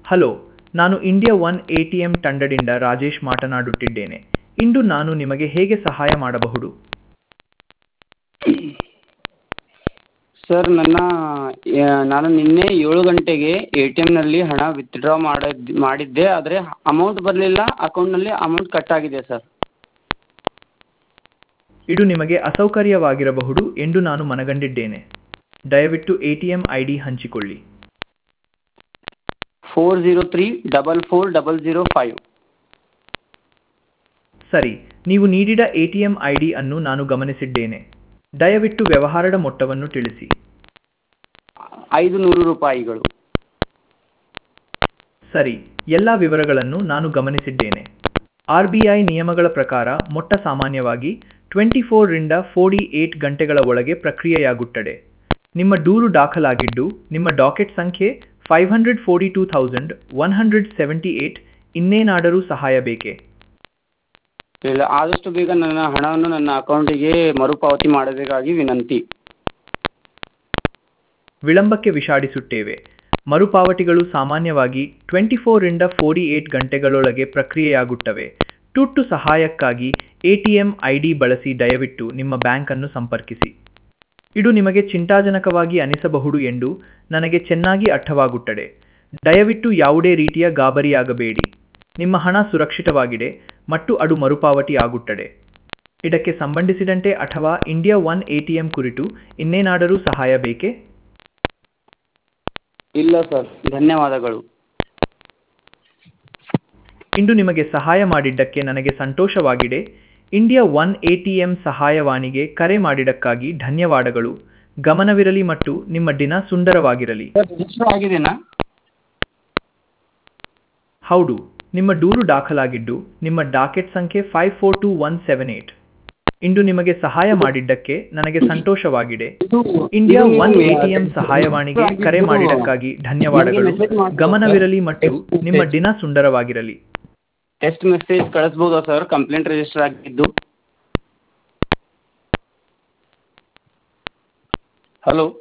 hello ನಾನು India one A T M ತಂಡದಿಂದ ರಾಜೇಶ್ ಮಾತನಾಡುತ್ತಿದ್ದೇನೆ ಇಂದು ನಾನು ನಿಮಗೆ ಹೇಗೆ ಸಹಾಯ ಮಾಡಬಹುದು ಸರ್ ನನ್ನ ಯಾ- ನಾನು ನಿನ್ನೆ ಏಳು ಗಂಟೆಗೆ ಎ ಟಿ ಎಮ್ನಲ್ಲಿ ಹಣ ವಿತ್ಡ್ರಾ ಮಾಡಿದ್ ಮಾಡಿದ್ದೆ ಆದರೆ ಅಮೌಂಟ್ ಬರಲಿಲ್ಲ ಅಕೌಂಟ್ನಲ್ಲಿ ಅಮೌಂಟ್ ಕಟ್ ಆಗಿದೆ ಸರ್ ಇದು ನಿಮಗೆ ಅಸೌಕರ್ಯವಾಗಿರಬಹುದು ಎಂದು ನಾನು ಮನಗಂಡಿದ್ದೇನೆ ದಯವಿಟ್ಟು A T M I D ಹಂಚಿಕೊಳ್ಳಿ four zero three double four double zero five ಸರಿ ನೀವು ನೀಡಿದ A T M I D ಅನ್ನು ನಾನು ಗಮನಿಸಿದ್ದೇನೆ ದಯವಿಟ್ಟು ವ್ಯವಹಾರದ ಮೊತ್ತವನ್ನು ತಿಳಿಸಿ ಐದು ನೂರು ರೂಪಾಯಿಗಳು ಸರಿ ಎಲ್ಲ ವಿವರಗಳನ್ನು ನಾನು ಗಮನಿಸಿದ್ದೇನೆ ಆರ್ ಬಿ ಐ ನಿಯಮಗಳ ಪ್ರಕಾರ ಮೊಟ್ಟ ಸಾಮಾನ್ಯವಾಗಿ ಟ್ವೆಂಟಿ ಫೋರ್ರಿಂದ ಫೋರ್ಟಿ ಏಟ್ ಗಂಟೆಗಳ ಒಳಗೆ ಪ್ರಕ್ರಿಯೆಯಾಗುತ್ತದೆ ನಿಮ್ಮ ದೂರು ದಾಖಲಾಗಿದ್ದು ನಿಮ್ಮ ಡಾಕೆಟ್ ಸಂಖ್ಯೆ five hundred forty two thousand one hundred seventy eight ಇನ್ನೇನಾದರೂ ಸಹಾಯ ಬೇಕೇ ಇಲ್ಲ ಆದಷ್ಟು ಬೇಗ ನನ್ನ ಹಣವನ್ನು ನನ್ನ ಅಕೌಂಟಿಗೆ ಮರುಪಾವತಿ ಮಾಡಬೇಕಾಗಿ ವಿನಂತಿ ವಿಳಂಬಕ್ಕೆ ವಿಷಾಡಿಸುತ್ತೇವೆ ಮರುಪಾವತಿಗಳು ಸಾಮಾನ್ಯವಾಗಿ ಟ್ವೆಂಟಿ ಫೋರ್ರಿಂದ ಫೋರ್ಟಿ ಏಟ್ ಗಂಟೆಗಳೊಳಗೆ ಪ್ರಕ್ರಿಯೆಯಾಗುತ್ತವೆ ತುರ್ತು ಸಹಾಯಕ್ಕಾಗಿ ಎಟಿಎಂ ಐಡಿ ಬಳಸಿ ದಯವಿಟ್ಟು ನಿಮ್ಮ ಬ್ಯಾಂಕ್ ಅನ್ನು ಸಂಪರ್ಕಿಸಿ ಇದು ನಿಮಗೆ ಚಿಂತಾಜನಕವಾಗಿ ಅನಿಸಬಹುದು ಎಂದು ನನಗೆ ಚೆನ್ನಾಗಿ ಅರ್ಥವಾಗುತ್ತದೆ ದಯವಿಟ್ಟು ಯಾವುದೇ ರೀತಿಯ ಗಾಬರಿಯಾಗಬೇಡಿ ನಿಮ್ಮ ಹಣ ಸುರಕ್ಷಿತವಾಗಿದೆ ಮತ್ತು ಅದು ಮರುಪಾವತಿ ಆಗುತ್ತದೆ ಇದಕ್ಕೆ ಸಂಬಂಧಿಸಿದಂತೆ ಅಥವಾ ಇಂಡಿಯಾ ಒನ್ ಎಟಿಎಂ ಕುರಿತು ಇನ್ನೇನಾದರೂ ಸಹಾಯ ಬೇಕೇ ಇಲ್ಲ ಸರ್ ಧನ್ಯವಾದಗಳು ಇಂದು ನಿಮಗೆ ಸಹಾಯ ಮಾಡಿದ್ದಕ್ಕೆ ನನಗೆ ಸಂತೋಷವಾಗಿದೆ ಇಂಡಿಯಾ ಒನ್ ಎಟಿಎಂ ಸಹಾಯವಾಣಿಗೆ ಕರೆ ಮಾಡಿದ್ದಕ್ಕಾಗಿ ಧನ್ಯವಾದಗಳು ಗಮನವಿರಲಿ ಮತ್ತು ನಿಮ್ಮ ದಿನ ಸುಂದರವಾಗಿರಲಿ ಸರ್ ರಿಜಿಸ್ಟರ್ ಆಗಿದೆನಾ ಹೌದು ನಿಮ್ಮ ದೂರು ದಾಖಲಾಗಿದ್ದು ನಿಮ್ಮ ಡಾಕೆಟ್ ಸಂಖ್ಯೆ five four two one seven eight ಇಂದು ನಿಮಗೆ ಸಹಾಯ ಮಾಡಿದ್ದಕ್ಕೆ ನನಗೆ ಸಂತೋಷವಾಗಿದೆ ಇಂಡಿಯಾ ಒನ್ ಎಟಿಎಂ ಸಹಾಯವಾಣಿಗೆ ಕರೆ ಮಾಡಿದ್ದಕ್ಕಾಗಿ ಧನ್ಯವಾದಗಳು ಗಮನವಿರಲಿ ಮತ್ತು ನಿಮ್ಮ ದಿನ ಸುಂದರವಾಗಿರಲಿ ಟೆಕ್ಸ್ಟ್ ಮೆಸೇಜ್ ಕಳಿಸ್ಬೋದಾ ಸರ್ ಕಂಪ್ಲೇಂಟ್ ರಿಜಿಸ್ಟರ್ ಆಗಿದ್ದು ಹಲೋ